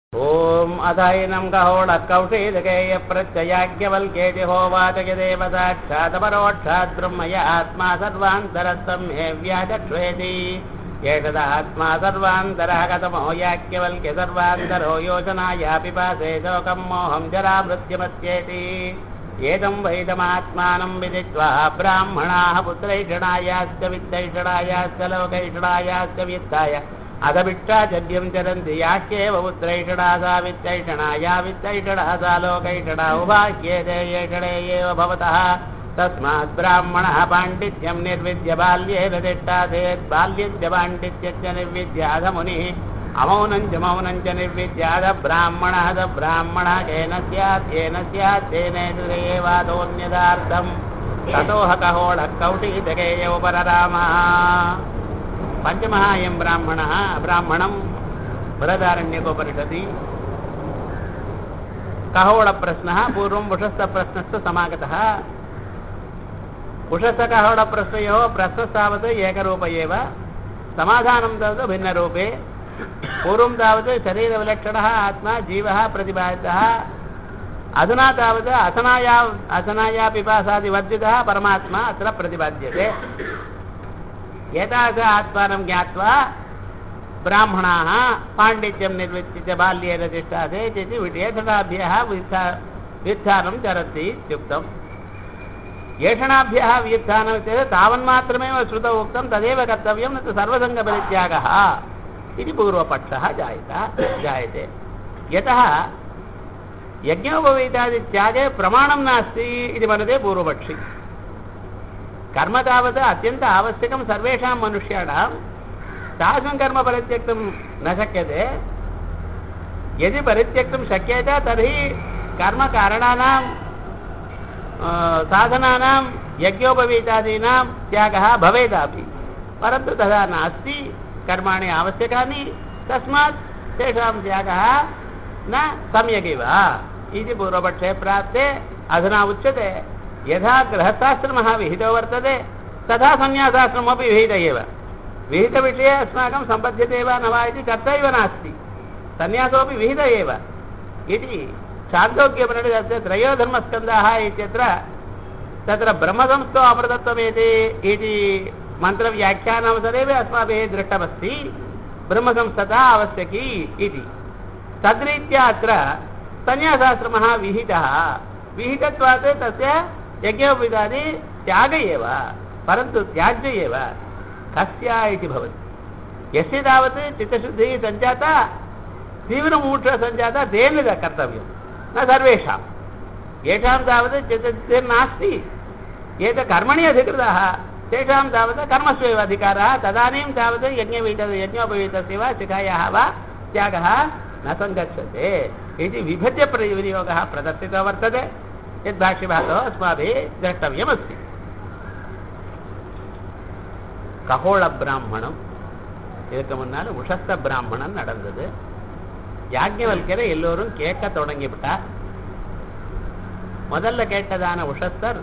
ॐ अधैनं कहोडकौशेदकेय प्रत्ययाज्ञवल्क्येति होवाचयदेव साक्षादपरोक्षात् ब्रह्मय आत्मा सर्वान्तरस्तं मे व्याचक्ष्वेति एषदात्मा सर्वान्तरः कथमो याज्ञवल्क्य सर्वान्तरो योजनायापि पासे शोकं मोहं जरामृत्युमत्येति एदं वैदमात्मानं विदित्वा ब्राह्मणाः पुत्रैषणायाश्च वित्तैषणायाश्च लोकैषणायाश्च वित्ताय अधभिक्षाचर्यं चरन्ति याह्येव पुत्रैषणा सा वित्तैषणा या वित्तैषणा सा लोकैषणा उभाह्येते येषणे एव भवतः तस्मात् ब्राह्मणः पाण्डित्यं निर्विद्य बाल्येन तिष्ठासेत् बाल्यस्य पाण्डित्यस्य निर्विद्याध मुनिः अमौनं च मौनं च निर्विद्याध ब्राह्मणः स ब्राह्मणः केन स्यात् येन स्यात् तेनेवादोऽन्यदार्थम् ततोह कहोळः कौटीतकेय उपररामः पञ्चमहायं ब्राह्मणः ब्राह्मणं बृहदारण्यकोपनिषदि कहोळप्रश्नः पूर्वं उषस्थप्रश्नस्य समागतः उषस्थकहोळप्रश्नयोः प्रश्नस्तावत् एकरूप एव समाधानं तावत् भिन्नरूपे पूर्वं तावत् शरीरविलक्षणः आत्मा जीवः प्रतिपादितः अधुना तावत् असनाया असनाया पिपासादिवर्जितः परमात्मा अत्र प्रतिपाद्यते एतादृश आत्मानं ज्ञात्वा ब्राह्मणाः पाण्डित्यं निर्विच्य बाल्येन तिष्ठाते इति विषेषणाभ्यः व्युत्थानं चरति इत्युक्तम् एषणाभ्यः व्युत्थानं चेत् तावन्मात्रमेव श्रुतौ उक्तं तदेव कर्तव्यं न तु सर्वसङ्गपरित्यागः इति पूर्वपक्षः जायत जायते यतः यज्ञोपवीतादित्यागे प्रमाणं नास्ति इति मन्यते पूर्वपक्षी कर्म तावत् अत्यन्त आवश्यकं सर्वेषां मनुष्याणां तादृशं कर्म परित्यक्तुं न शक्यते यदि परित्यक्तुं शक्यते तर्हि कर्मकारणानां साधनानां यज्ञोपवीतादीनां त्यागः भवेदापि परन्तु तथा नास्ति कर्माणि आवश्यकानि तस्मात् तेषां त्यागः न सम्यगेव इति पूर्वपक्षे प्राप्ते अधुना उच्यते यथा गृहस्थाश्रमः विहितो वर्तते तथा सन्न्यासाश्रमोऽपि विहित एव विहितविषये अस्माकं सम्बध्यते वा न वा इति चर्चा एव नास्ति सन्न्यासोऽपि विहित एव इति शान्तोग्यपरिणितस्य त्रयोधर्मस्कन्धाः इत्यत्र तत्र ब्रह्मसंस्थो अमृतत्वमेति इति मन्त्रव्याख्यानावसरेव अस्माभिः दृष्टमस्ति ब्रह्मसंस्थता आवश्यकी इति तद्रीत्या अत्र सन्न्यासाश्रमः विहितः विहितत्वात् तस्य यज्ञोपविदादि त्याग एव परन्तु त्याज्य एव कस्य इति भवति यस्य तावत् चित्तशुद्धिः सञ्जाता तीव्रमूढ सञ्जाता तेन कर्तव्यं न सर्वेषां येषां तावत् चित्तशुद्धिर्नास्ति ये च कर्मणि अधिकृताः तेषां तावत् कर्मस्वेव अधिकारः तदानीं तावत् यज्ञवीत यज्ञोपवीतस्य वा शिखायाः वा त्यागः न सङ्गच्छते इति विभज्य विनियोगः प्रदर्शितो वर्तते यद्भाष्यभागो अस्माभिः द्रष्टव्यमस्ति ககோள பிராமணம் இதுக்கு முன்னால் உஷஸ்த பிராமணன் நடந்தது யாஜ்ஞவல்கரை எல்லோரும் கேட்க தொடங்கிவிட்டார் முதல்ல கேட்டதான உஷஸ்தர்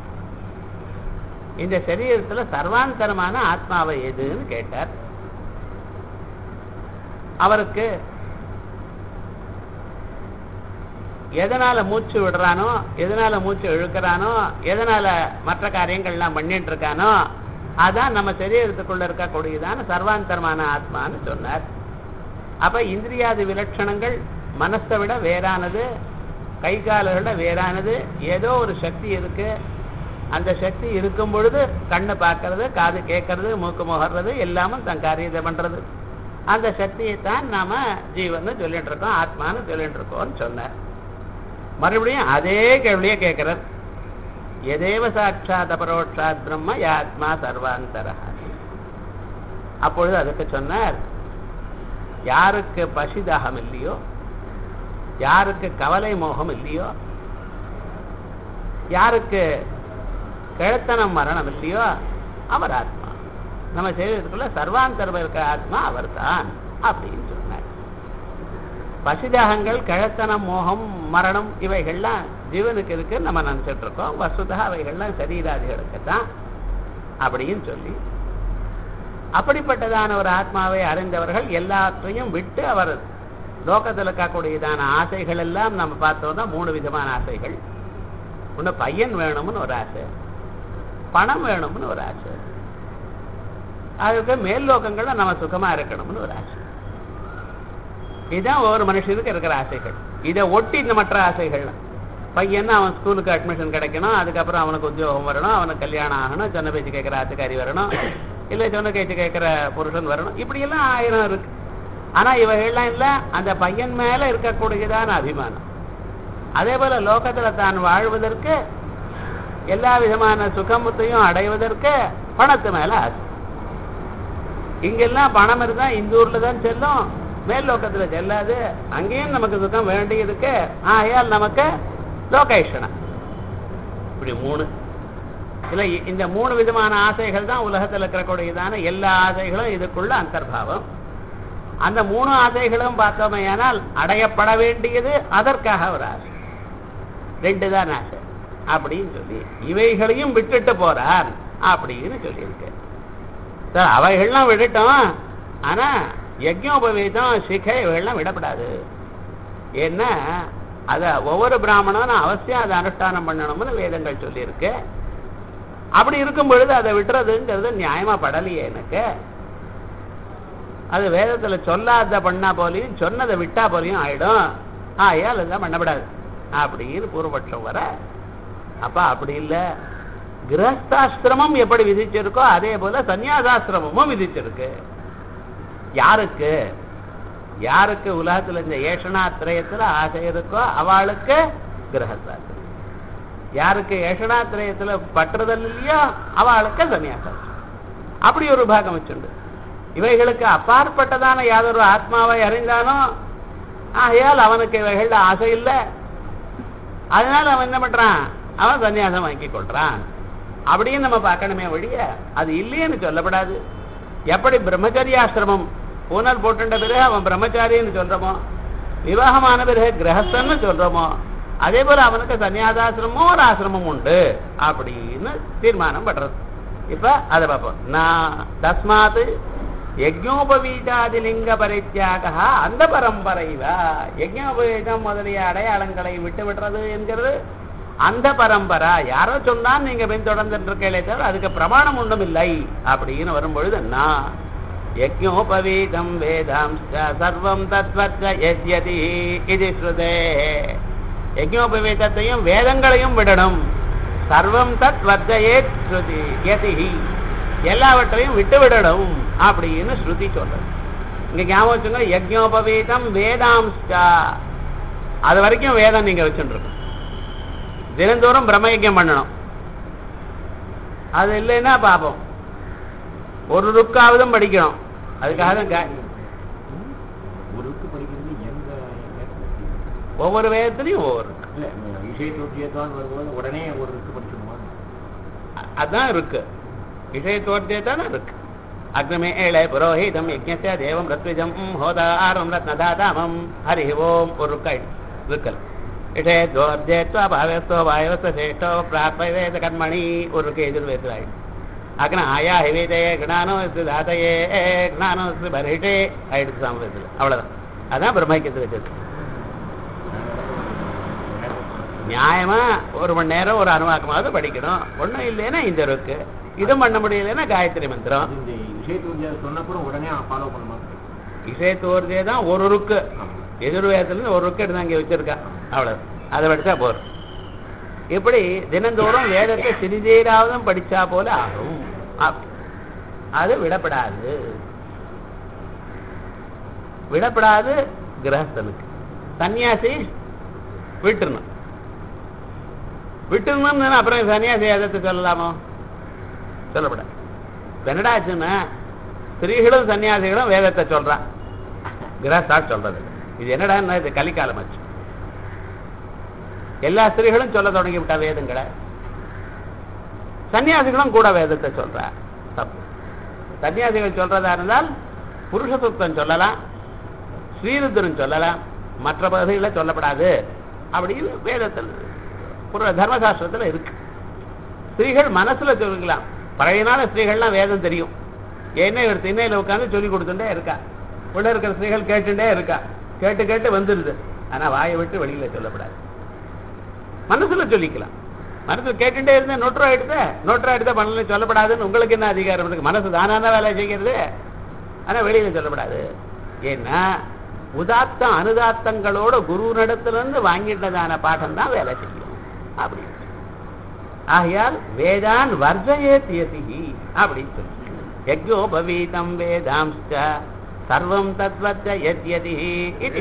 இந்த சரீரத்தில் சர்வாந்தரமான ஆத்மாவை எதுன்னு கேட்டார் அவருக்கு எதனால மூச்சு விடுறானோ எதனால மூச்சு இழுக்கிறானோ எதனால மற்ற காரியங்கள்லாம் பண்ணிட்டு இருக்கானோ அதான் நம்ம சரீரத்துக்குள்ள இருக்கக்கூடியதான சர்வாந்தரமான ஆத்மான்னு சொன்னார் அப்ப இந்திரியாதி விலட்சணங்கள் மனசை விட வேறானது கை கால்கள வேறானது ஏதோ ஒரு சக்தி இருக்கு அந்த சக்தி இருக்கும் பொழுது கண்ணு பார்க்கறது காது கேட்கறது மூக்கு முகர்றது எல்லாமும் தன் காரியத்தை பண்றது அந்த சக்தியை தான் நாம ஜீவன் சொல்லிட்டு இருக்கோம் ஆத்மான்னு சொல்லிட்டு இருக்கோம்னு சொன்னார் மறுபடியும் அதே கேள்வியே கேட்கிறார் எதேவ சாட்சாத் அபரோட்சாத் பிரம்ம யாத்மா சர்வாந்தர அப்பொழுது அதுக்கு சொன்னார் யாருக்கு பசிதாகம் இல்லையோ யாருக்கு கவலை மோகம் இல்லையோ யாருக்கு கிழத்தனம் மரணம் இல்லையோ அவர் ஆத்மா நம்ம சரீரத்துக்குள்ள சர்வாந்தரம் இருக்க ஆத்மா அவர் தான் அப்படின்னு சொன்னார் பசிதாகங்கள் கிழத்தனம் மோகம் மரணம் இவைகள்லாம் ஜீவனுக்கு இருக்கு நம்ம நினைச்சிட்டு இருக்கோம் வசுதா அவைகள்லாம் சரீராதிகளுக்கு தான் அப்படின்னு சொல்லி அப்படிப்பட்டதான ஒரு ஆத்மாவை அறிந்தவர்கள் எல்லாற்றையும் விட்டு அவர் லோகத்தில் இருக்கக்கூடியதான ஆசைகள் எல்லாம் நம்ம பார்த்தோம்னா மூணு விதமான ஆசைகள் ஒன்று பையன் வேணும்னு ஒரு ஆசை பணம் வேணும்னு ஒரு ஆசை அதுக்கு மேல் லோகங்கள்ல நம்ம சுகமா இருக்கணும்னு ஒரு ஆசை இதுதான் ஒவ்வொரு மனுஷனுக்கு இருக்கிற ஆசைகள் இதை ஒட்டி இந்த மற்ற ஆசைகள் பையன் அவன் ஸ்கூலுக்கு அட்மிஷன் கிடைக்கணும் அதுக்கப்புறம் அவனுக்கு உத்தியோகம் வரணும் அவனுக்கு கல்யாணம் ஆகணும் சொன்ன பேச்சு கேட்குற ஆத்துக்காரி வரணும் இல்லை சொன்ன பேச்சு கேட்குற புருஷன் வரணும் இப்படியெல்லாம் ஆயிரம் இருக்கு ஆனா இவைகள்லாம் இல்லை அந்த பையன் மேல இருக்கக்கூடியதான அபிமானம் அதே போல லோகத்துல தான் வாழ்வதற்கு எல்லா விதமான சுகமுத்தையும் அடைவதற்கு பணத்து மேல ஆசை இங்கெல்லாம் பணம் இருந்தா இந்த ஊர்ல தான் செல்லும் மேல் லோகத்துல செல்லாது அங்கேயும் நமக்கு சுகம் வேண்டியதுக்கு ஆகையால் நமக்கு லோகேஷனம் இப்படி மூணு இல்ல இ- இந்த மூணு விதமான ஆசைகள் தான் உலகத்தில் இருக்கக்கூடியதான எல்லா ஆசைகளும் இதுக்குள்ள அந்தர்பாவம் அந்த மூணு ஆசைகளும் பார்த்தோமையானால் அடையப்பட வேண்டியது அதற்காக ஒரு ஆசை ரெண்டு தான் ஆசை அப்படின்னு சொல்லி இவைகளையும் விட்டுட்டு போறார் அப்படின்னு சொல்லியிருக்கு சார் அவைகள்லாம் விடட்டும் ஆனா யஜ்ஞோபவீதம் சிகை இவைகள்லாம் விடப்படாது ஏன்னா அத ஒவ்வொரு பிராமணனும் அவசியம் அதை அனுஷ்டானம் பண்ணணும்னு வேதங்கள் சொல்லியிருக்கு அப்படி இருக்கும் பொழுது அதை விட்டுறதுங்கிறது நியாயமா படலையே எனக்கு அது வேதத்துல சொல்லாத பண்ணா போலையும் சொன்னதை விட்டா போலையும் ஆயிடும் ஆயால் இதெல்லாம் பண்ணப்படாது அப்படின்னு பூர்வபட்சம் வர அப்ப அப்படி இல்ல கிரகஸ்தாசிரமம் எப்படி விதிச்சிருக்கோ அதே போல சந்நியாசாசிரமமும் விதிச்சிருக்கு யாருக்கு யாருக்கு உலகத்துல இந்த ஏஷனாத்திரயத்துல ஆசை இருக்கோ அவளுக்கு கிரகஸ்தாசிரமம் யாருக்கு ஏஷனாத்திரயத்துல பற்றுதல் இல்லையோ அவளுக்கு சன்னியாசம் அப்படி ஒரு பாகம் வச்சுண்டு இவைகளுக்கு அப்பாற்பட்டதான யாதொரு ஆத்மாவை அறிந்தானோ ஆகையால் அவனுக்கு இவைகள்ல ஆசை இல்லை அதனால அவன் என்ன பண்றான் அவன் சன்னியாசம் வாங்கி கொள்றான் அப்படின்னு நம்ம பார்க்கணுமே ஒழிய அது இல்லையேன்னு சொல்லப்படாது எப்படி பிரம்மச்சரியாசிரமம் பூனல் போட்டுட்ட பிறகு அவன் பிரம்மச்சாரின்னு சொல்றோமோ விவாகமான பிறகு கிரகஸ்தன்னு சொல்றோமோ அதே போல அவனுக்கு சன்னியாசாசிரமும் ஒரு ஆசிரமம் உண்டு அப்படின்னு தீர்மானம் பண்றது இப்ப அதை பார்ப்போம் நான் தஸ்மாத் யஜ்ஞோபவீதாதிலிங்க பரித்தியாக அந்த பரம்பரைவா யஜ்ஞோபவீதம் முதலிய அடையாளங்களை விட்டு விடுறது என்கிறது அந்த பரம்பரா யாரோ சொன்னா நீங்க பின்தொடர்ந்துட்டு இருக்கீங்களே தவிர அதுக்கு பிரமாணம் ஒன்றும் இல்லை அப்படின்னு வரும்பொழுது நான் யஜ்ஞோபவீதம் வேதாம் சர்வம் தத்வச்ச யஜ்யதி இது ஸ்ருதே யஜ்ஞோபவீதத்தையும் வேதங்களையும் விடணும் சர்வம் தத் வர்ஜயே ஸ்ருதி யதி எல்லாவற்றையும் விட்டு விடணும் அப்படின்னு ஸ்ருதி சொல்றது இங்க ஞாபகம் வச்சுங்க யஜ்ஞோபவீதம் வேதாம்ஸ்டா அது வரைக்கும் வேதம் நீங்க வச்சுட்டு தினந்தோறும் பிரம்மயஜம் பண்ணணும் அது இல்லைன்னா பார்ப்போம் ஒரு ருக்காவதும் படிக்கணும் அதுக்காக தான் கா- ஒரு புக்கு படிக்கிறது எந்த நேரத்துல? ஒவ்வொரு வேதத்திலையும் ஒவ்வொரு இல்ல இசை தொட்டியத்தான் வரும்போது உடனே ஒரு புக்கு படிக்கணுமா அ- அதான் இருக்கு விஷயத்தோர்த்தே தானே இருக்கு அக்னமே ஏழை புரோஹிதம் யஜ்ஞஸ்ய தேவம் ரத்விஜம் ஹோதாரம் ரத்னதாதாமம் ஹரி ஓம் ஒரு ருக்காய் இருக்கல் விஷயத்வோர்த்தேத்வா பாவஸ்தோ வாயவஸ்த சேஷ்டோ பிரார்ப்ப வேத கர்மணி ஒரு ருக்கு எதிர்வேதாய் அக்ன ஆயா ஹிவேதே கணானோஸ்து தாதையே கணானோஸ்து பரிஷே ஆயிடுச்சு சாமவேதத்தில் அவ்வளவுதான் அதான் பிரம்மைக்கத்தில் வச்சது நியாயமா ஒரு மணி நேரம் ஒரு அனுவாக்கமாவது படிக்கணும் ஒண்ணும் இல்லைன்னா இந்த இருக்கு இதுவும் பண்ண முடியலைன்னா காயத்ரி மந்திரம் அது இந்த இசை தொட்டிய சொன்னப்புறம் உடனே ஃபாலோ பண்ணுமா இசைத்தோர்தே தான் ஒரு ருக்கு எதிர்வேதத்துல ஒரு ருக்கு எடுத்து அங்கே வச்சிருக்கா அவ்வளவு அதை படிச்சா போதும் இப்படி தினந்தோறும் வேதத்தை சிறிதேராவதும் படிச்சா போல ஆகும் அப்படி. அது விடப்படாது விடப்படாது கிரகஸ்தனுக்கு சன்னியாசி விட்டுறணும் விட்டுறணும்னு அப்புறம் சன்னியாசி எதத்தை சொல்லலாமோ சொல்லப்படாது என்னடாச்சுன்னா ஸ்திரீகளும் சன்னியாசிகளும் வேதத்தை சொல்றான் கிரகஸ்தா சொல்றது இல்ல. இது என்னடா இது கலிக்காலம் ஆச்சு எல்லா ஸ்திரீகளும் சொல்ல தொடங்கி விட்டா வேதங்களை சன்னியாசிகளும் கூட வேதத்தை சொல்றா தப்பு சன்னியாசிகள் சொல்றதா இருந்தால் புருஷ சுத்தம் சொல்லலாம் ஸ்ரீருத்ரன் சொல்லலாம் மற்ற பகுதிகளை சொல்லப்படாது அப்படின்னு வேதத்தில் புர தர்மசாஸ்திரத்தில் இருக்கு ஸ்திரீகள் மனசுல சொல்லிக்கலாம் பழைய நாள் ஸ்திரீகள்லாம் வேதம் தெரியும் ஏன்னா இவர் திண்ணையில உட்கார்ந்து சொல்லி கொடுத்துட்டே இருக்கா உள்ள இருக்கிற ஸ்திரீகள் கேட்டுட்டே இருக்கா கேட்டு கேட்டு வந்துருது ஆனா வாயை விட்டு வெளியில சொல்லப்படாது மனசுல சொல்லிக்கலாம் மனசுல கேட்டுட்டே இருந்தா நோட்ரா எடுத்த நோட்ரா எடுத்தா மனசுல சொல்லப்படாதுன்னு உங்களுக்கு என்ன அதிகாரம் இருக்கு மனசு தானான வேலை செய்கிறது ஆனா வெளியில சொல்லப்படாது ஏன்னா உதாத்தம் அனுதாத்தங்களோட குருவினிடத்துல இருந்து வாங்கிட்டதான பாடம் தான் வேலை செய்யும் அப்படி ஆகையால் வேதான் வர்ஜயே தியதி அப்படின்னு சொல்லி யஜ்யோபவீதம் வேதாம்ச்ச சர்வம் தத்வத்த யத்யதி இது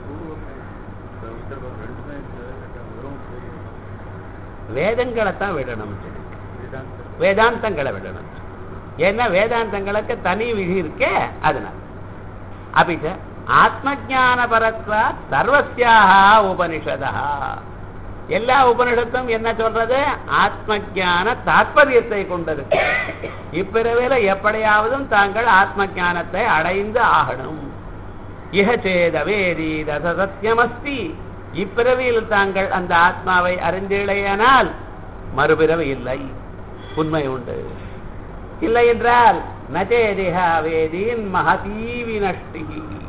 வேதங்களை தான் விடணும் வேதாந்தங்களை விடணும் ஏன்னா வேதாந்தங்களுக்கு தனி விதி இருக்கே அதனால அபிச்ச ஆத்மஜான பரத்வா சர்வசியாக உபனிஷதா எல்லா உபனிஷத்தும் என்ன சொல்றது ஆத்மஜான தாற்பயத்தை கொண்டிருக்கு இப்பிறவில எப்படியாவதும் தாங்கள் ஆத்ம ஞானத்தை அடைந்து ஆகணும் இஹ சேதவேதி தச சத்தியமஸ்தி இப்பிறவியில் தாங்கள் அந்த ஆத்மாவை அறிந்தீழையானால் மறுபிறவி இல்லை உண்மை உண்டு இல்லை என்றால் நச்சேதிஹா வேதீன் மகதீவி நஷ்டி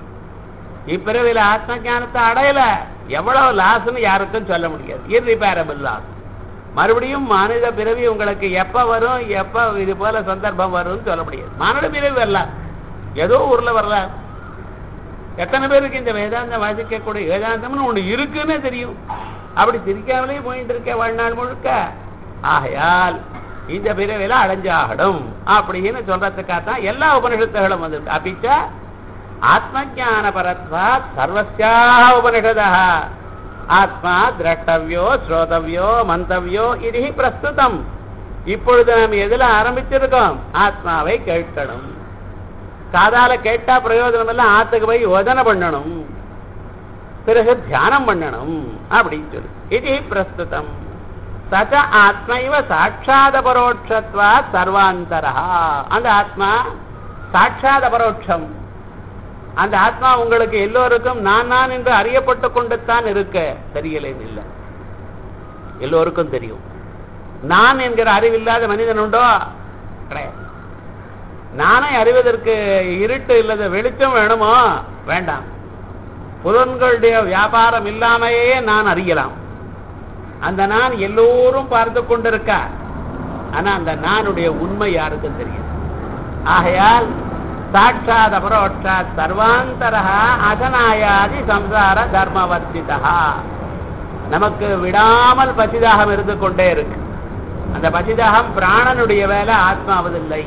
இப்பிறவில ஆத்ம ஞானத்தை அடையல எவ்வளவு லாஸ்ன்னு யாருக்கும் சொல்ல முடியாது இர்ரிப்பேரபிள் லாஸ் மறுபடியும் மனித பிறவி உங்களுக்கு எப்ப வரும் எப்ப இது போல சந்தர்ப்பம் வரும்னு சொல்ல முடியாது மானிட பிறவி வரலாம் ஏதோ ஊர்ல வரலாம் எத்தனை பேருக்கு இந்த வேதாந்தம் வாசிக்கக்கூடிய வேதாந்தம்னு ஒண்ணு இருக்குன்னு தெரியும் அப்படி தெரியாமலே போயிட்டு இருக்க வாழ்நாள் முழுக்க ஆகையால் இந்த பிறவில அடைஞ்சாகடும் அப்படின்னு சொல்றதுக்காகத்தான் எல்லா உபனிஷத்துகளும் வந்திருக்கு அப்பிச்ச ஆத்மஜான பரத்வா சர்வசியா உபனிஷதா ஆத்மா திரஷ்டவியோ ஸ்ரோதவியோ மந்தவியோ இது பிரஸ்துதம் இப்பொழுது நாம் எதுல ஆரம்பிச்சிருக்கோம் ஆத்மாவை கேட்கணும் காதால கேட்டா பிரயோஜனம் எல்லாம் ஆத்துக்கு போய் யோஜனை பண்ணணும் பிறகு தியானம் பண்ணணும் அப்படின்னு சொல்லி இது பிரஸ்துதம் சச்ச ஆத்மைவ சாட்சாத பரோட்சத்வா சர்வாந்தரா அந்த ஆத்மா சாட்சாத பரோட்சம் அந்த ஆத்மா உங்களுக்கு எல்லோருக்கும் நான் நான் என்று அறியப்பட்டு கொண்டுத்தான் இருக்க தெரியல இல்லை எல்லோருக்கும் தெரியும் நான் என்கிற அறிவில்லாத மனிதன் உண்டோ கிடையாது நானே அறிவதற்கு இருட்டு இல்லத வெளிச்சம் வேணுமோ வேண்டாம் புலன்களுடைய வியாபாரம் இல்லாமையே நான் அறியலாம் அந்த நான் எல்லோரும் பார்த்து கொண்டிருக்க ஆனா அந்த நானுடைய உண்மை யாருக்கும் தெரியும் ஆகையால் சாட்சாத் அபரோட்சாத் சர்வாந்தரா அசனாயாதி சம்சார தர்மவர்த்திதா நமக்கு விடாமல் பசிதாகம் இருந்து கொண்டே இருக்கு அந்த பசிதாகம் பிராணனுடைய வேலை ஆத்மாவதில்லை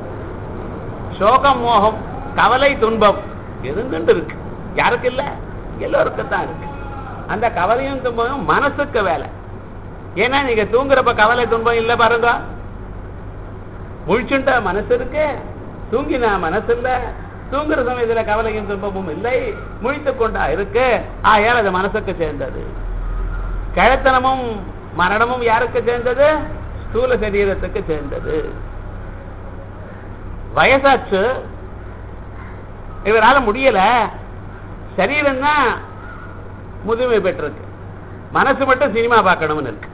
சோகம் மோகம் கவலை துன்பம் இருந்துட்டு இருக்கு யாருக்கு இல்ல எல்லோருக்கும் தான் இருக்கு அந்த கவலையும் துன்பமும் மனசுக்கு வேலை ஏன்னா நீங்க தூங்குறப்ப கவலை துன்பம் இல்ல பாருங்க முழிச்சுட்ட மனசு இருக்கு தூங்கினா மனசு இல்ல தூங்குற சமயத்துல கவலையும் துன்பமும் இல்லை முழித்து கொண்டா இருக்கு ஆயால் அது மனசுக்கு சேர்ந்தது கிழத்தனமும் மரணமும் யாருக்கு சேர்ந்தது ஸ்தூல சரீரத்துக்கு சேர்ந்தது வயசாச்சு இவரால முடியல சரீரம் தான் முதுமை பெற்றிருக்கு மனசு மட்டும் சினிமா பார்க்கணும்னு இருக்கு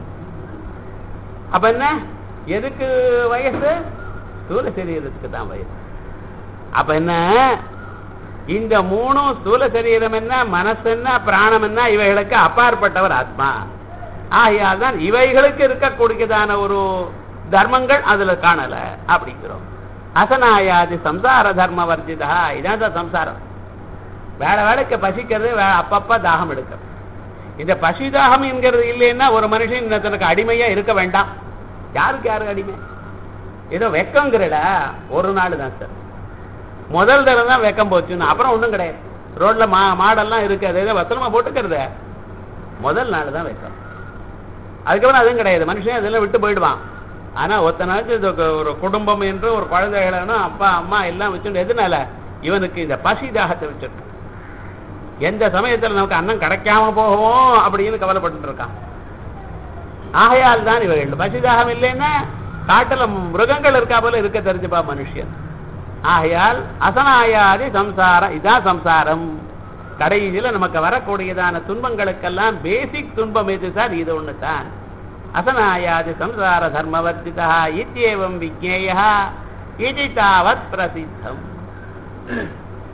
அப்ப என்ன எதுக்கு வயசு ஸ்தூல சரீரத்துக்கு தான் வயசு அப்ப என்ன இந்த மூணும் ஸ்தூல சரீரம் என்ன மனசு என்ன பிராணம் என்ன இவைகளுக்கு அப்பாற்பட்டவர் ஆத்மா ஆகையால் தான் இவைகளுக்கு இருக்கக்கூடியதான ஒரு தர்மங்கள் அதுல காணல அப்படிங்கிறோம் அசனாயாதி சம்சார தர்ம வர்ஜிதா இதான் தான் சம்சாரம் வேலை வேலைக்கு பசிக்கிறது வே- அப்பப்ப தாகம் எடுக்கிறது இந்த பசி தாகம் என்கிறது இல்லைன்னா ஒரு மனுஷன் இன்னொருத்தனுக்கு அடிமையா இருக்க வேண்டாம் யாருக்கு யாரு அடிமை ஏதோ வெக்கங்கிறடா ஒரு நாள் தான் சார் முதல் தடவை தான் வெக்கம் போச்சுன்னு அப்புறம் ஒண்ணும் கிடையாது ரோட்ல மா மாடெல்லாம் இருக்கு அதை ஏதோ வசனமா போட்டுக்கிறது முதல் நாள் தான் வெக்கம் அதுக்கப்புறம் அதுவும் கிடையாது மனுஷன் அதெல்லாம் விட்டு போயிடுவான் ஆனா ஒத்த நாளைக்கு இது ஒரு- ஒரு குடும்பம் என்று ஒரு குழந்தைகளும் அப்பா அம்மா எல்லாம் வச்சுட்டு எதனால இவனுக்கு இந்த பசி தாகத்தை வச்சிருக்கு எந்த சமயத்துல நமக்கு அன்னம் கிடைக்காம போகும் அப்படின்னு கவலைப்பட்டு இருக்கான் ஆகையால் தான் இவர்கள் பசிதாகம் இல்லைன்னா காட்டுல மிருகங்கள் இருக்கா போல இருக்க தெரிஞ்சுப்பா மனுஷன் ஆகையால் அசனாயாதி சம்சாரம் இதான் சம்சாரம் கடைசியில நமக்கு வரக்கூடியதான துன்பங்களுக்கெல்லாம் பேசிக் துன்பம் எது சார் இது ஒண்ணு தான் அசனாயாதி சம்சார தர்மவர்த்திதா இத்தியேவம் விஜேயா இது தாவத் பிரசித்தம்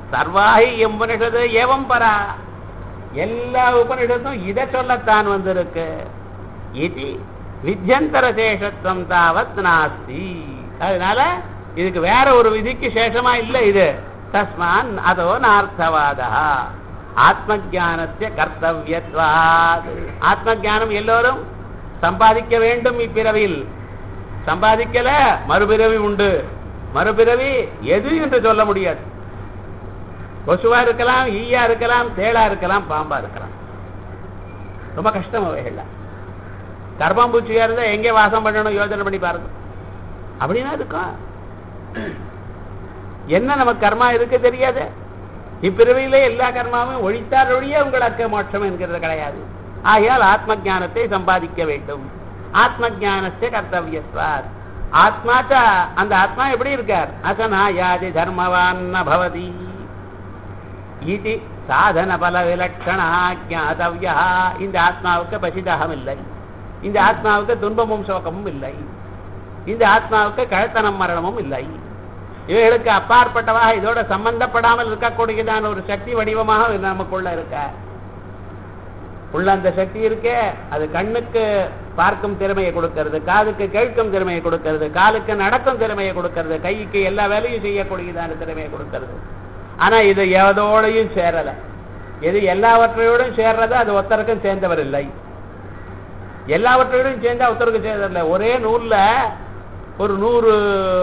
சர்வாகி எம்பனிஷது ஏவம் பரா எல்லா உபனிஷத்தும் இதை சொல்லத்தான் வந்திருக்கு இது வித்யந்தர சேஷத்துவம் தாவத் நாஸ்தி அதனால இதுக்கு வேற ஒரு விதிக்கு சேஷமா இல்ல இது தஸ்மான் அதோ நார்த்தவாதா ஆத்ம ஜானத்திய கர்த்தவியத்வாத் ஆத்ம ஜானம் எல்லோரும் சம்பாதிக்க வேண்டும் இப்பிறவியில் சம்பாதிக்கல மறுபிறவி உண்டு மறுபிறவி எது என்று சொல்ல முடியாது கொசுவா இருக்கலாம் ஈயா இருக்கலாம் தேளா இருக்கலாம் பாம்பா இருக்கலாம் ரொம்ப கஷ்டம் அவைகள்லாம் கர்ப்பாம்பூச்சியா இருந்தா எங்க வாசம் பண்ணணும் யோசனை பண்ணி பாருங்க அப்படின்னா இருக்கும் என்ன நமக்கு கர்மா இருக்கு தெரியாது இப்பிறவியிலே எல்லா கர்மாவும் ஒழித்தார் ஒழிய உங்களுக்கு மோட்சம் என்கிறது கிடையாது ஆகையால் ஆத்ம ஞானத்தை சம்பாதிக்க வேண்டும் ஆத்ம ஞானத்தை கர்த்தவியத்வார் ஆத்மாச்ச அந்த ஆத்மா எப்படி இருக்கார் அசனா யாதி தர்மவான் ந பவதி இது சாதன பல விலட்சணா ஜாதவ்யா இந்த ஆத்மாவுக்கு பசிதாகம் இல்லை இந்த ஆத்மாவுக்கு துன்பமும் சோகமும் இல்லை இந்த ஆத்மாவுக்கு கழுத்தனம் மரணமும் இல்லை இவைகளுக்கு அப்பாற்பட்டவாக இதோட சம்பந்தப்படாமல் இருக்கக்கூடியதான ஒரு சக்தி வடிவமாக நமக்குள்ள இருக்க உள்ள அந்த சக்தி இருக்கே அது கண்ணுக்கு பார்க்கும் திறமையை கொடுக்கிறது காதுக்கு கேட்கும் திறமையை கொடுக்கிறது காலுக்கு நடக்கும் திறமையை கொடுக்கிறது கைக்கு எல்லா வேலையும் செய்யக்கூடியதான திறமையை கொடுக்கிறது ஆனா இது எதோடையும் சேரல எது எல்லாவற்றையோடும் சேர்றது அது ஒருத்தருக்கும் சேர்ந்தவர் இல்லை எல்லாவற்றையோடும் சேர்ந்தா ஒருத்தருக்கும் சேர்ந்ததில்லை ஒரே நூல்ல ஒரு நூறு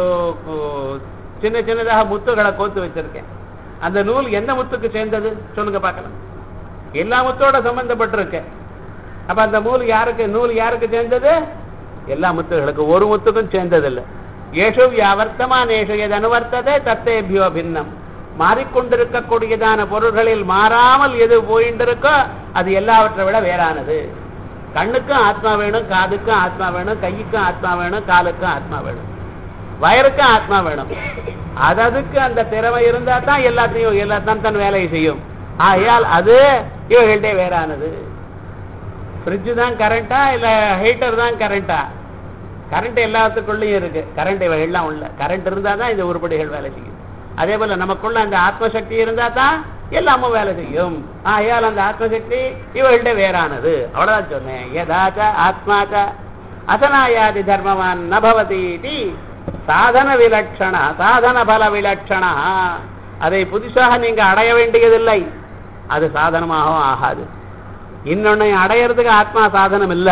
சின்ன சின்னதாக முத்துகளை கோத்து வச்சிருக்கேன் அந்த நூல் எந்த முத்துக்கு சேர்ந்தது சொல்லுங்க பார்க்கலாம் எல்லா முத்தோட சம்பந்தப்பட்டிருக்கு அப்ப அந்த நூல் யாருக்கு நூல் யாருக்கு சேர்ந்தது எல்லா முத்துகளுக்கு ஒரு முத்துக்கும் சேர்ந்ததில்லை ஏஷு வியாவர்த்தமானேஷு எது அனுவர்த்ததே தத்தேபியோ பின்னம் மாறிக்கொண்டிருக்கக்கூடியதான பொருள்களில் மாறாமல் எது போயிட்டு இருக்கோ அது எல்லாவற்றை விட வேறானது கண்ணுக்கும் ஆத்மா வேணும் காதுக்கும் ஆத்மா வேணும் கையுக்கும் ஆத்மா வேணும் காலுக்கும் ஆத்மா வேணும் வயருக்கும் ஆத்மா வேணும் அது அதுக்கு அந்த திறமை இருந்தா தான் எல்லாத்தையும் எல்லா தன் தன் வேலையை செய்யும் ஆகையால் அது இவர்கள்ட்டே வேறானது ஃப்ரிட்ஜு தான் கரண்டா இல்ல ஹீட்டர் தான் கரண்டா கரண்ட் எல்லாத்துக்குள்ளேயும் இருக்கு கரண்ட் இவைகள்லாம் உள்ள கரண்ட் இருந்தா தான் இந்த உருப்படிகள் வேலை செய்யும் அதே போல நமக்குள்ள அந்த ஆத்மசக்தி இருந்தா தான் எல்லாமும் வேலை செய்யும் ஆகையால் அந்த ஆத்மசக்தி இவர்கள்ட்ட வேறானது அவ்வளவுதான் சொன்னேன் யதாச்ச ஆத்மாச்ச அசனாயாதி தர்மவான் நபவதி இதி சாதன விலட்சணா சாதன பல விலட்சணா அதை புதுசாக நீங்க அடைய வேண்டியதில்லை அது சாதனமாகவும் ஆகாது இன்னொன்னை அடையறதுக்கு ஆத்மா சாதனம் இல்ல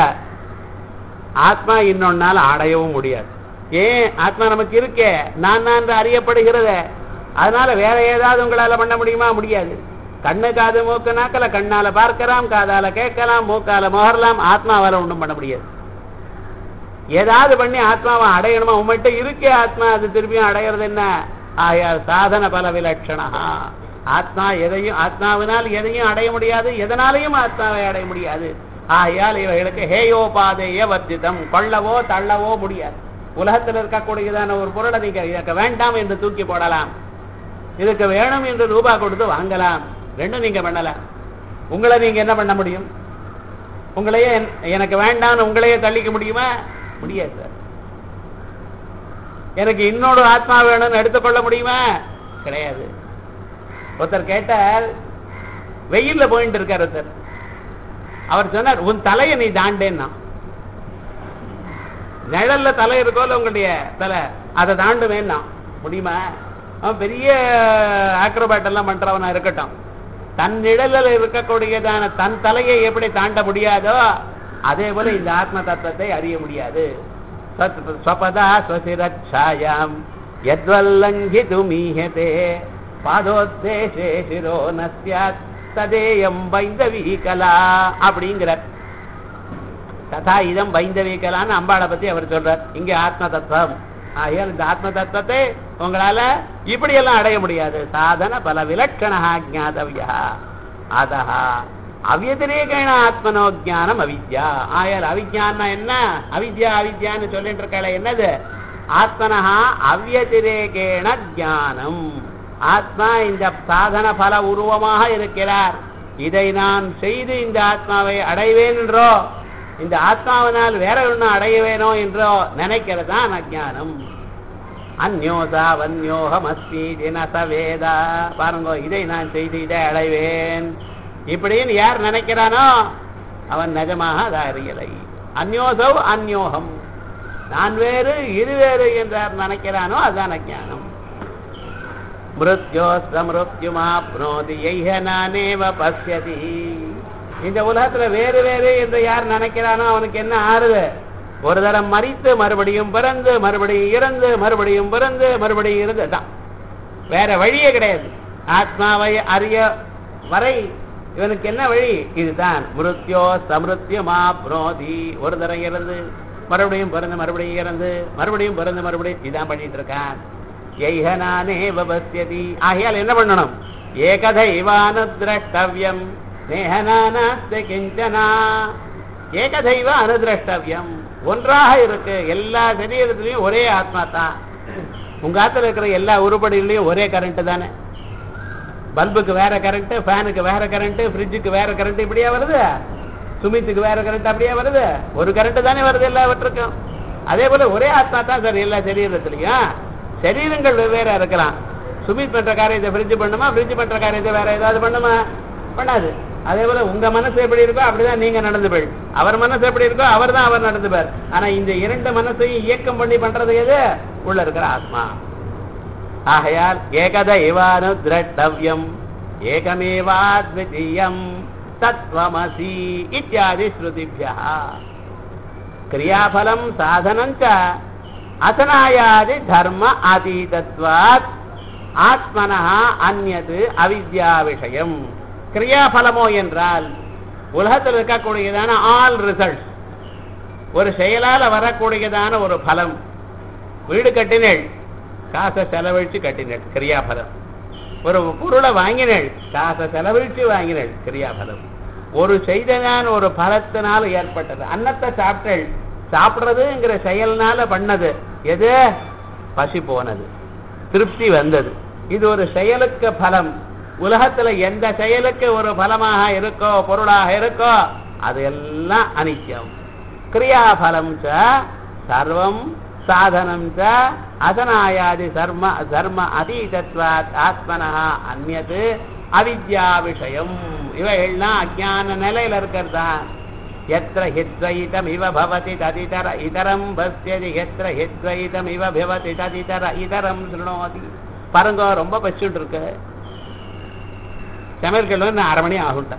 ஆத்மா இன்னொன்னால அடையவும் முடியாது ஏன் ஆத்மா நமக்கு இருக்கே நான் நான் என்று அறியப்படுகிறது அதனால வேற ஏதாவது உங்களால பண்ண முடியுமா முடியாது கண்ணு காது மூக்கு நாக்கல கண்ணால பார்க்கலாம் காதால கேட்கலாம் மூக்கால முகரலாம் ஆத்மாவால ஒன்றும் பண்ண முடியாது ஏதாவது பண்ணி ஆத்மாவை அடையணுமா உங்கள்கிட்ட இருக்கே ஆத்மா அது திரும்பியும் அடையிறது என்ன ஆயால் சாதன பல விலட்சணா ஆத்மா எதையும் ஆத்மாவினால் எதையும் அடைய முடியாது எதனாலையும் ஆத்மாவை அடைய முடியாது ஆகையால் இவைகளுக்கு ஹேயோபாதேய வர்ஜிதம் கொள்ளவோ தள்ளவோ முடியாது உலகத்தில் இருக்கக்கூடியதான ஒரு பொருளை நீங்க இதற்கு வேண்டாம் என்று தூக்கி போடலாம் இதுக்கு வேணும் என்று ரூபா கொடுத்து வாங்கலாம் ரெண்டும் நீங்க பண்ணலாம் உங்களை நீங்க என்ன பண்ண முடியும் உங்களையே எனக்கு வேண்டாம்னு உங்களையே தள்ளிக்க முடியுமா முடியாது சார் எனக்கு இன்னொரு ஆத்மா வேணும்னு எடுத்துக்கொள்ள முடியுமா கிடையாது ஒருத்தர் கேட்டார் வெயில்ல போயிட்டு இருக்கார் ஒருத்தர் அவர் சொன்னார் உன் தலையை நீ தாண்டேன்னா நிழல்ல தலை இருக்கோல உங்களுடைய தலை அதை தாண்டுவேன்னா முடியுமா அவன் பெரிய ஆக்ரோபேட் எல்லாம் பண்றவனா இருக்கட்டும் தன் நிழலில் இருக்கக்கூடியதான தன் தலையை எப்படி தாண்ட முடியாதோ அதே போல இந்த ஆத்ம தத்துவத்தை அறிய முடியாது ஸ்வபதா ஸ்வசிரச்சாயாம் யத்வல்லங்கிது மீஹதே பாதோத்தேஷே சிரோ நஸ்யாத் ததேயம் வைந்தவீகலா அப்படிங்கிறார் ததா இதம் வைந்தவீகலான்னு அம்பாளை பத்தி அவர் சொல்றார் இங்க ஆத்ம தத்துவம் ஆகையால் இந்த ஆத்ம தத்துவத்தை உங்களால இப்படியெல்லாம் அடைய முடியாது சாதன பல விலட்சணா ஜாதவியா அதஹா அவ்யதிரேகேண ஆத்மனோ ஜானம் அவித்யா ஆயால் அவிஜான்னா என்ன அவித்யா அவித்யான்னு சொல்லிட்டு இருக்காள என்னது ஆத்மனஹா அவ்யதிரேகேண ஜானம் ஆத்மா இந்த சாதன பல உருவமாக இருக்கிறார் இதை நான் செய்து இந்த ஆத்மாவை அடைவேன் என்றோ இந்த ஆத்மாவினால் வேற ஒன்று அடையவேனோ என்றோ நினைக்கிறது தான் அஜானம் அந்யோசாவன்யோகமஸ்மி தினச வேதா பாருங்க இதை நான் செய்து இதை அடைவேன் இப்படின்னு யார் நினைக்கிறானோ அவன் நிஜமாக அதை அறியலை அந்யோசவ் அந்யோகம் நான் வேறு இது வேறு என்றார் நினைக்கிறானோ அதான் ஞானம் மிருத்யோஸ்த மிருத்யுமாப்னோதி எய்ஹ நானேவ பசியதி இந்த உலகத்துல வேறு வேறு என்று யார் நினைக்கிறானோ அவனுக்கு என்ன ஆறுது ஒரு தரம் மறித்து மறுபடியும் பிறந்து மறுபடியும் இறந்து மறுபடியும் பிறந்து மறுபடியும் இருந்து தான் வேற வழியே கிடையாது ஆத்மாவை அறிய வரை இவனுக்கு என்ன வழி இதுதான் மிருத்யோ சமிருத்தியமா புரோதி ஒரு தரம் இறந்து மறுபடியும் பிறந்து மறுபடியும் இறந்து மறுபடியும் பிறந்து மறுபடியும் இதான் பண்ணிட்டு இருக்கான் எய்ஹனானே வபஸ்யதி ஆகையால் என்ன பண்ணணும் ஏகதைவானு திரஷ்டவியம் நேஹனானாஸ்தி கிஞ்சனா ஏகதைவ அனுதிரஷ்டவியம் ஒன்றாக இருக்கு எல்லா சரீரத்திலையும் ஒரே ஆத்மா தான் உங்க ஆத்துல இருக்கிற எல்லா உருப்படிகளையும் ஒரே கரண்ட் தானே பல்புக்கு வேற கரண்ட் ஃபேனுக்கு வேற கரண்ட் ஃப்ரிட்ஜுக்கு வேற கரண்ட் இப்படியா வருது சுமித்துக்கு வேற கரண்ட் அப்படியே வருது ஒரு கரண்ட் தானே வருது எல்லாவற்றுக்கும் அதே போல ஒரே ஆத்மா தான் சார் எல்லா சரீரத்திலையும் சரீரங்கள் வெவ்வேறா இருக்கலாம் சுமித் பண்ற காரியத்தை ஃப்ரிட்ஜ் பண்ணுமா ஃப்ரிட்ஜ் பண்ற காரியத்தை வேற ஏதாவது பண்ணுமா பண்ணாது அதே போல உங்க மனசு எப்படி இருக்கோ அப்படிதான் நீங்க நடந்துபள் அவர் மனசு எப்படி இருக்கோ அவர் தான் அவர் நடந்துப்பார் ஆனா இந்த இரண்டு மனசையும் இயக்கம் பண்ணி பண்றது எது உள்ள இருக்கிற ஆத்மா ஆகையால் ஏகத இவானு திரட்டவியம் ஏகமேவாத்விதீயம் தத்வமசி இத்தியாதி ஸ்ருதிபியா கிரியாபலம் சாதனம் ச அசனாயாதி தர்ம அதீதத்வாத் ஆத்மனா அந்நது அவித்யா விஷயம் கிரியாபலமோ என்றால் உலகத்தில் இருக்கக்கூடியதான ஆல் ரிசல்ட்ஸ் ஒரு செயலால வரக்கூடியதான ஒரு பலம் வீடு கட்டினேள் காசை செலவழிச்சு கட்டினேள் கிரியாபலம் ஒரு பொருளை வாங்கினேள் காசை செலவழிச்சு வாங்கினேள் கிரியாபலம் ஒரு செய்ததான ஒரு பலத்தினால ஏற்பட்டது அன்னத்தை சாப்பிட்டேள் சாப்பிடுறதுங்கிற செயல்னால பண்ணது எது பசி போனது திருப்தி வந்தது இது ஒரு செயலுக்கு பலம் உலகத்துல எந்த செயலுக்கு ஒரு பலமாக இருக்கோ பொருளாக இருக்கோ அது எல்லாம் அனித்யம் கிரியாபலம் ச சர்வம் சாதனம் ச அசனாயாதி சர்ம தர்ம அதீதத்வாத் ஆத்மனா அந்நது அவித்யா விஷயம் இவைகள்லாம் அஜான நிலையில இருக்கிறதா எத்திர ஹித்வைதம் இவ பவதி ததிதர இதரம் பஸ்யதி எத்திர ஹித்வைதம் இவ பவதி ததிதர இதரம் சுணோதி பாருங்க ரொம்ப பச்சுட்டு இருக்கு சமையல்கள் வந்து அரை மணி ஆகும்ட்டா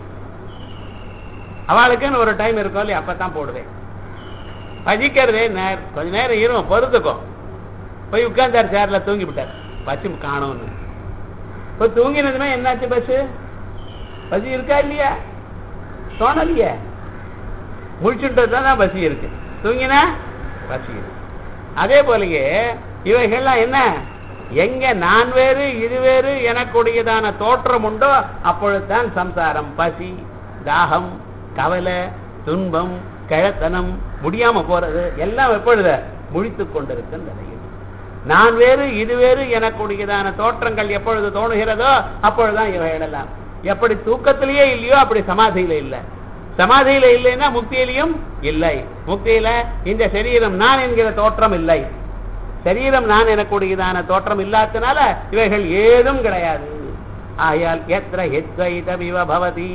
அவளுக்குன்னு ஒரு டைம் இருக்கும் இல்லையா அப்பதான் போடுவேன் பசிக்கிறதே நேர் கொஞ்ச நேரம் இருக்கும் பொறுத்துக்கும் போய் உட்கார்ந்தார் சேர்ல தூங்கி விட்டார் பசி காணும்னு இப்போ தூங்கினதுமே என்னாச்சு பஸ் பசி இருக்கா இல்லையா தோணலையே முழிச்சுட்டு தான் பசி இருக்கு தூங்கினா பசி இருக்கு அதே போலயே இவைகள்லாம் என்ன எங்க நான் வேறு இது வேறு எனக்குடையதான தோற்றம் உண்டோ அப்பொழுதுதான் சம்சாரம் பசி தாகம் கவலை துன்பம் கிழத்தனம் முடியாம போறது எல்லாம் எப்பொழுது முழித்து கொண்டிருக்கும் நிலையில் நான் வேறு இது வேறு எனக்குடையதான தோற்றங்கள் எப்பொழுது தோணுகிறதோ அப்பொழுதுதான் இவைகளெல்லாம் எப்படி தூக்கத்திலேயே இல்லையோ அப்படி சமாதியில இல்லை சமாதியில இல்லைன்னா முக்தியிலையும் இல்லை முக்தியில இந்த சரீரம் நான் என்கிற தோற்றம் இல்லை சரீரம் நான் எனக்கூடியதான தோற்றம் இல்லாதனால இவைகள் ஏதும் கிடையாது ஆயால் எத்திர ஹித்வைதம் இவ பவதி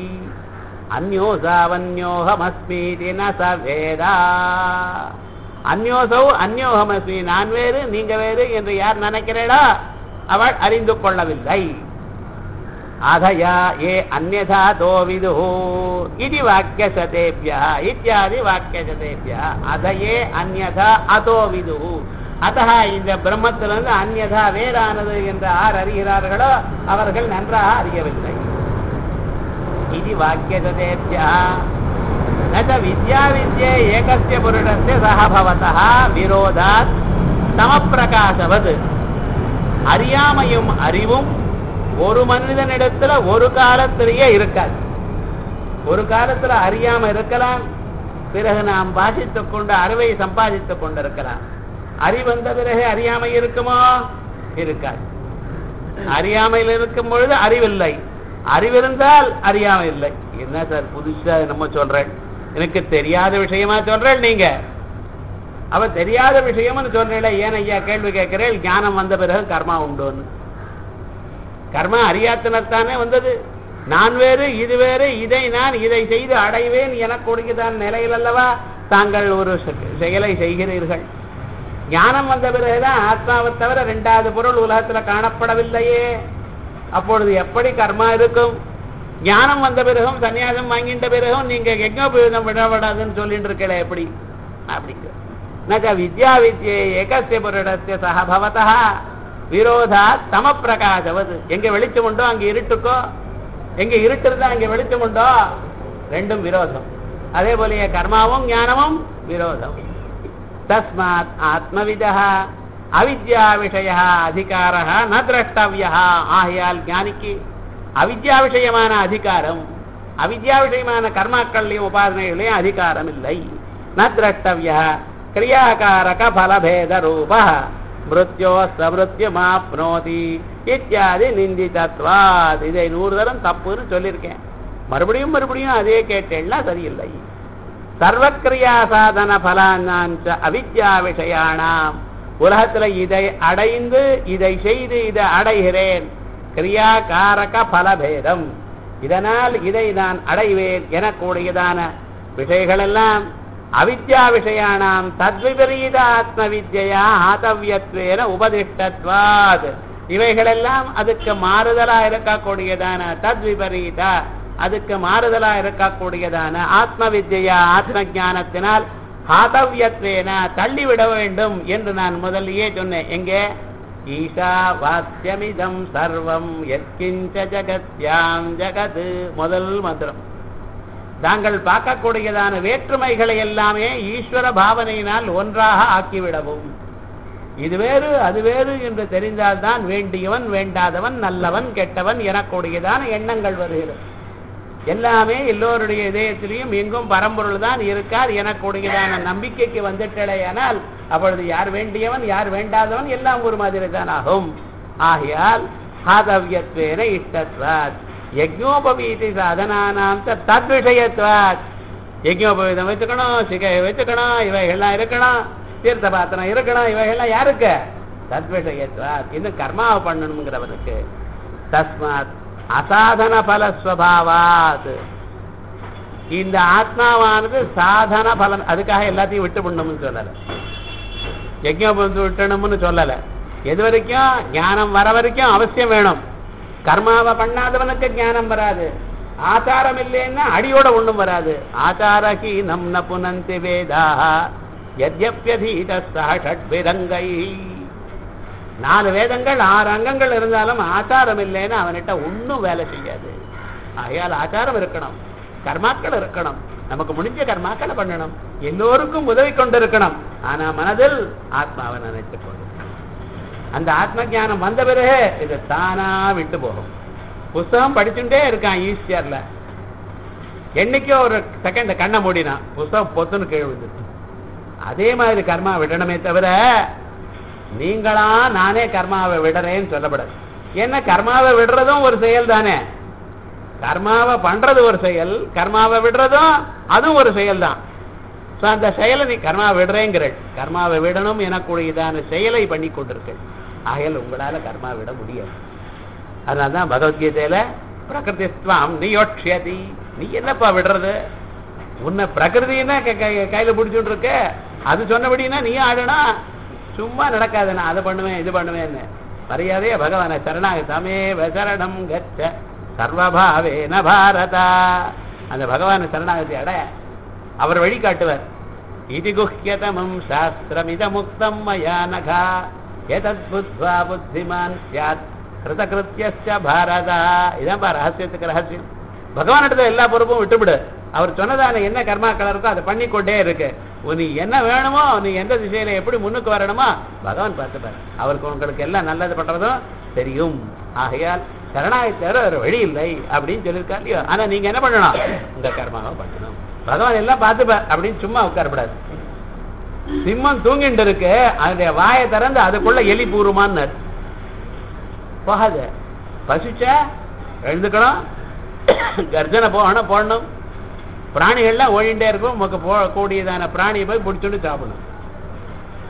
அந்யோசாவன்யோகமஸ்மீதி ந ச வேதா அந்யோசௌ அந்யோகமஸ்மி நான் வேறு நீங்க வேறு என்று யார் நினைக்கிறேடா அவள் அறிந்து கொள்ளவில்லை அதயா ஏ அந்நதா தோ விது இது வாக்கியசதேபியா இத்தியாதி வாக்கியசதேபியா அதையே அந்நதா அதோ விது அத்தா இந்த பிரம்மத்திலிருந்து அந்நதா வேறானது என்று யார் அறிகிறார்களோ அவர்கள் நன்றாக அறியவில்லை இது வாக்கியசதேபியா ந வித்யா வித்யே ஏகஸ்ய புருடஸ்ய சக பவதः விரோதாத் சமப்பிரகாசவது அறியாமையும் அறிவும் ஒரு மனிதனிடத்துல ஒரு காலத்திலேயே இருக்காது ஒரு காலத்துல அறியாம இருக்கலாம் பிறகு நாம் பாசித்துக் கொண்டு அறிவை சம்பாதித்துக் கொண்டிருக்கலாம் அறிவு வந்த பிறகு அறியாமை இருக்குமோ இருக்காது அறியாமையில் இருக்கும் பொழுது அறிவில்லை அறிவிருந்தால் அறியாமை இல்லை என்ன சார் புதுசா நம்ம சொல்றேன் எனக்கு தெரியாத விஷயமா சொல்றேன் நீங்க அவ தெரியாத விஷயம்னு சொன்னேன் ஏன் ஐயா கேள்வி கேட்கிறேன் ஞானம் வந்த பிறகு கர்மா உண்டுன்னு கர்மா அறியாத்தனத்தானே வந்தது நான் வேறு இது வேறு இதை நான் இதை செய்து அடைவேன் எனக்கூடியதான் நிலையில் அல்லவா தாங்கள் ஒரு செ- செயலை செய்கிறீர்கள் ஞானம் வந்த பிறகுதான் ஆத்மாவை தவிர ரெண்டாவது பொருள் உலகத்துல காணப்படவில்லையே அப்பொழுது எப்படி கர்மா இருக்கும் ஞானம் வந்த பிறகும் சன்னியாசம் வாங்கிட்ட பிறகும் நீங்க யஜ்னோபயோகம் விடப்படாதுன்னு சொல்லிட்டு இருக்கல எப்படி அப்படிங்க நக வித்யா வித்யே ஏகசிய புருடஸ்ய சக பவதா விரோதா தம பிரகாசவது எங்க வெளிச்சம் உண்டோ அங்க இருட்டுக்கோ எங்க இருட்டு இருந்தா அங்க வெளிச்சம் உண்டோ ரெண்டும் விரோதம் அதே போலயே கர்மாவும் ஞானமும் விரோதம் தஸ்மாத் ஆத்மவிதः அவித்யா விஷய அதிகார ந திரஷ்டவியா ஆகையால் ஞானிக்கு அவித்யா விஷயமான அதிகாரம் அவித்யா விஷயமான கர்மாக்கள்லையும் உபாசனைகளையும் அதிகாரம் இல்லை ந திரஷ்டவியா கிரியாகாரக பலபேத ரூப மிருத்யோ சமிருத்தியமாப்னோதி இத்தியாதி நிந்திதத்வாத் இதை நூறு தரம் தப்புன்னு சொல்லியிருக்கேன் மறுபடியும் மறுபடியும் அதே கேட்டேன்னா சரியில்லை சர்வக்கிரியா சாதன பலானாஞ்ச அவித்யா விஷயானாம் உலகத்துல இதை அடைந்து இதை செய்து இதை அடைகிறேன் கிரியா காரக பலபேதம் இதனால் இதை நான் அடைவேன் எனக்கூடியதான விஷயங்களெல்லாம் அவித்யா விஷயானாம் தத்விபரீத ஆத்ம வித்யா ஆதவியத்வேன உபதிஷ்டத்வாத் இவைகளெல்லாம் அதுக்கு மாறுதலா இருக்கக்கூடியதான தத்விபரீத அதுக்கு மாறுதலா இருக்கக்கூடியதான ஆத்ம வித்யா ஆத்ம ஞானத்தினால் ஹாதவியத்வேன தள்ளிவிட வேண்டும் என்று நான் முதல்லயே சொன்னேன் எங்கே ஈஷா வாக்கியமிதம் சர்வம் எத்கிஞ்ச ஜகத்யாம் ஜகத் முதல் மந்திரம் தாங்கள் பார்க்கக்கூடியதான வேற்றுமைகளை எல்லாமே ஈஸ்வர பாவனையினால் ஒன்றாக ஆக்கிவிடவும் இது வேறு அது வேறு என்று தெரிந்தால்தான் வேண்டியவன் வேண்டாதவன் நல்லவன் கெட்டவன் எனக்கூடியதான எண்ணங்கள் வருகிறது எல்லாமே எல்லோருடைய இதயத்திலையும் எங்கும் பரம்பொருள் தான் இருக்கார் எனக்கூடியதான நம்பிக்கைக்கு வந்துட்டடையானால் அப்பொழுது யார் வேண்டியவன் யார் வேண்டாதவன் எல்லாம் ஒரு மாதிரி தான் ஆகும் ஆகையால் ஹாதவியத்வேன இஷ்டத்வாத் யஜ்னோபவீதி சாதனானாம் த தத்விஷயத்வாத் யஜ்னோபவீதம் வச்சுக்கணும் சிகையை வச்சுக்கணும் இவைகள்லாம் இருக்கணும் தீர்த்த பாத்திரம் இருக்கணும் இவைகள்லாம் யாருக்கு தத்விஷயத்வாத் இன்னும் கர்மாவை பண்ணணுங்கிறவனுக்கு தஸ்மாத் அசாதன பலஸ்வபாவாத் இந்த ஆத்மாவானது சாதன பலன் அதுக்காக எல்லாத்தையும் விட்டு பண்ணணும்னு சொல்லல யஜ்ஞம் வந்து விட்டணும்னு சொல்லல எது வரைக்கும் ஞானம் வர வரைக்கும் அவசியம் வேணும் கர்மாவை பண்ணாதவனுக்கு ஞானம் வராது ஆச்சாரம் இல்லைன்னா அடியோட ஒண்ணும் வராது ஆச்சாரகி நம் ந புனந்தி வேதா யத்யப்யதீத சஹ ஷட்விரங்கை நாலு வேதங்கள் ஆறு அங்கங்கள் இருந்தாலும் ஆச்சாரம் இல்லைன்னு அவன்கிட்ட ஒண்ணும் வேலை செய்யாது ஆகையால் ஆச்சாரம் இருக்கணும் கர்மாக்கள் இருக்கணும் நமக்கு முடிஞ்ச கர்மாக்களை பண்ணணும் எல்லோருக்கும் உதவி கொண்டு இருக்கணும் ஆனா மனதில் ஆத்மாவை நினைத்துக் கொண்டு அந்த ஆத்ம ஞானம் வந்த பிறகு இது தானா விட்டு போகும் புஸ்தகம் படிச்சுட்டே இருக்கான் ஈஸ்டியர்ல என்னைக்கோ ஒரு செகண்ட் கண்ணை மூடினான் புஸ்தகம் பொத்துன்னு கீழ் விழுந்துச்சு அதே மாதிரி கர்மா விடணுமே தவிர நீங்களா நானே கர்மாவை விடுறேன்னு சொல்லப்படாது ஏன்னா கர்மாவை விடுறதும் ஒரு செயல் தானே கர்மாவை பண்றது ஒரு செயல் கர்மாவை விடுறதும் அதுவும் ஒரு செயல் தான் ஸோ அந்த செயலை நீ கர்மா விடுறேங்கிற கர்மாவை விடணும் எனக்கூடியதான செயலை பண்ணி கொண்டிருக்கள் ஆகையால் உங்களால கர்மா விட முடியாது அதனால தான் பகவத்கீதையில பிரகிருதிஸ்துவம் நியோட்சியதி நீ என்னப்பா விடுறது உன்னை பிரகிருதினா க- க- கையில பிடிச்சுட்டு இருக்க அது சொன்னபடினா நீ ஆடனா சும்மா நடக்காது நான் அதை பண்ணுவேன் இது பண்ணுவேன்னு மரியாதையா பகவான சரணாகதமே சரணம் கச்ச சர்வபாவேன பாரதா அந்த பகவான சரணாகதி அட அவர் வழி காட்டுவார் இது குஹ்யதமம் சாஸ்திரமித முக்தம் மயா நகா எதத் புத்வா புத்திமான் சியாத் கிருதகிருத்திய பாரதா இதான் பா ரகசியத்துக்கு ரகசியம் பகவானிடத்துல எல்லா பொறுப்பும் விட்டுவிடு அவர் சொன்னதான என்ன கர்மாக்கள் இருக்கோ அதை பண்ணிக்கொண்டே இருக்கு நீ என்ன வேணுமோ நீ எந்த திசையில எப்படி முன்னுக்கு வரணுமோ பகவான் பார்த்துப்பார் அவருக்கு உங்களுக்கு எல்லாம் நல்லது பண்றதும் தெரியும் ஆகையால் சரணாகி தவிர வேற வழி இல்லை அப்படின்னு சொல்லியிருக்காரு இல்லையோ ஆனா நீங்க என்ன பண்ணணும் இந்த கர்மாவை பண்ணணும் பகவான் எல்லாம் பார்த்துப்பார் அப்படின்னு சும்மா உட்காரப்படாது சிம்மம் தூங்கிட்டு இருக்கு அதனுடைய வாயை திறந்து அதுக்குள்ள எலி பூருமான்னு போகாது பசிச்சா எழுந்துக்கணும் கர்ஜனை போகணும் போடணும் பிராணிகள்லாம் ஓடிண்டே இருக்கும் நமக்கு போ கூடியதான பிராணியை போய் பிடிச்சுட்டு சாப்பிடணும்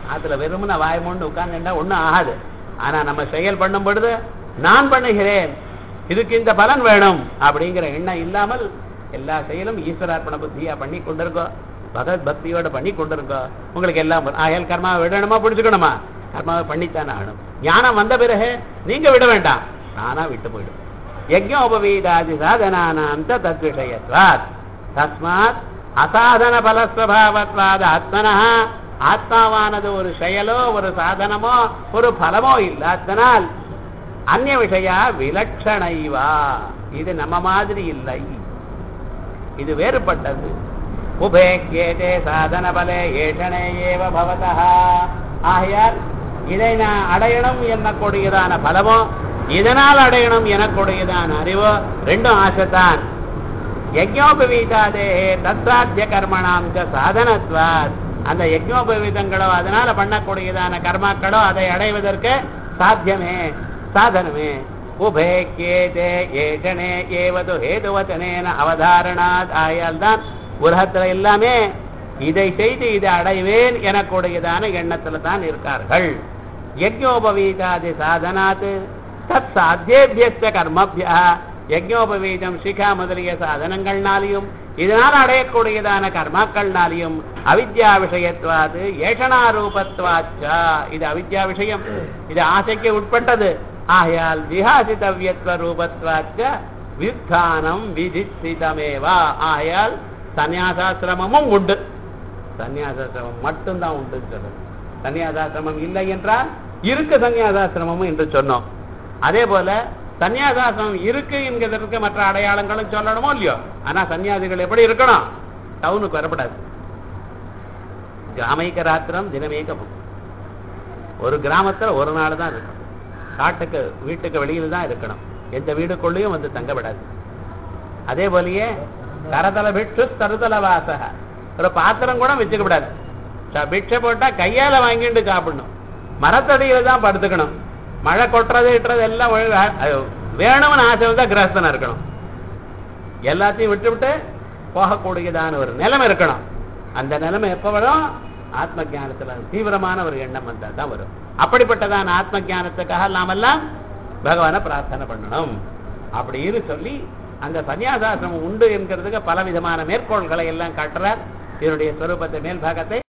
அதுல வெறுமன வாய் மூண்டு உட்கார்ந்துட்டா ஒண்ணும் ஆகாது ஆனா நம்ம செயல் பண்ணும் பொழுது நான் பண்ணுகிறேன் இதுக்கு இந்த பலன் வேணும் அப்படிங்கிற எண்ணம் இல்லாமல் எல்லா செயலும் ஈஸ்வரார்ப்பண புத்தியா பண்ணி கொண்டிருக்கோம் பகவத் பக்தியோட பண்ணி கொண்டிருக்கோம் உங்களுக்கு எல்லாம் வரும். ஆகையால் கர்மாவை விடணுமா பிடிச்சுக்கணுமா கர்மாவை பண்ணித்தானே ஆகணும் ஞானம் வந்த பிறகு நீங்க விட வேண்டாம் நானா விட்டு போயிடும் யஜ்ஞோபவீதாதி சாதனானாம் ச தத்விஷயத்வாத் தஸ்மாத் அசாதன பலஸ்வபாவத்வாத ஆத்மனா ஆத்மாவானது ஒரு செயலோ ஒரு சாதனமோ ஒரு பலமோ இல்லாதனால் அந்நிய விஷயா விலட்சணைவா இது நம்ம மாதிரி இல்லை இது வேறுபட்டது உபேக்கியதே சாதன பலே ஏஷனே ஏவ பவதா ஆகையால் இதை நான் அடையணும் என்னக்கூடியதான பலமோ இதனால் அடையணும் எனக்கூடியதான அறிவோ ரெண்டும் ஆசைத்தான் யஜ்ஞோபவீதாதே தத்சாத்திய கர்மணாம் ச சாதனத்வாத் அந்த யஜ்ஞோபவீதங்களோ அதனால பண்ணக்கூடியதான கர்மாக்களோ அதை அடைவதற்கு சாத்தியமே சாதனமே உபேக்கியேதே ஏஷனே ஏவது ஹேதுவச்சனேன அவதாரணாத் ஆயால் தான் உலகத்துல எல்லாமே இதை செய்து இதை அடைவேன் எனக்கூடியதான எண்ணத்துல தான் இருக்கார்கள் யஜ்ஞோபவீதாதி சாதனாத் தத் சாத்தியேபியஸ்த கர்மபியா யஜ்ஞோபவீதம் சிகா முதலிய சாதனங்கள்னாலையும் இதனால் அடையக்கூடியதான கர்மாக்கள்னாலையும் அவித்யா விஷயத்வாது ஏஷனாரூபத்வாச்சா இது அவித்யா விஷயம் இது ஆசைக்கு உட்பட்டது ஆகையால் விஹாசிதவ்யத்வ ரூபத்வாச்ச வித்தானம் விதிச்சிதமேவா ஆகையால் சந்நியாசாசிரமமும் உண்டு சந்நியாசாசிரமம் மட்டும்தான் உண்டுன்னு சொல்லுது சந்நியாசாசிரமம் இல்லை என்றால் இருக்கு சந்நியாசாசிரமமும் என்று சொன்னோம் அதே போல சந்நியாசாசிரமம் இருக்கு என்கிறதற்கு மற்ற அடையாளங்களும் சொல்லணுமோ இல்லையோ ஆனா சன்னியாசிகள் எப்படி இருக்கணும் டவுனுக்கு வரப்படாது கிராமைக்க ராத்திரம் தினமேக புக். ஒரு கிராமத்துல ஒரு நாள் தான் இருக்கணும் காட்டுக்கு வீட்டுக்கு வெளியில தான் இருக்கணும் எந்த வீடுக்குள்ளேயும் வந்து தங்க விடாது அதே போலயே கரதல பிட்சு தருதல வாசக ஒரு பாத்திரம் கூட வச்சுக்க விடாது ச- பிட்சை போட்டா கையால வாங்கிட்டு சாப்பிடணும் மரத்தடியில தான் படுத்துக்கணும் மழை கொட்டுறது இட்டுறது எல்லாம் ஒழுங்கா அது வேணும்னு ஆசை வந்தா கிரகஸ்தனா இருக்கணும் எல்லாத்தையும் விட்டு விட்டு போகக்கூடியதான ஒரு நிலைமை இருக்கணும் அந்த நிலைமை எப்ப வரும் ஆத்ம ஞானத்துல தீவிரமான ஒரு எண்ணம் வந்தா தான் வரும் அப்படிப்பட்டதான ஆத்ம ஞானத்துக்காக நாமெல்லாம் பகவானை பிரார்த்தனை பண்ணணும் அப்படின்னு சொல்லி அந்த சன்னியாசாசிரமம் உண்டு என்கிறதுக்கு பல விதமான மேற்கோள்களை எல்லாம் காட்டுறார் இதனுடைய ஸ்வரூபத்தை மேல் பாகத்தை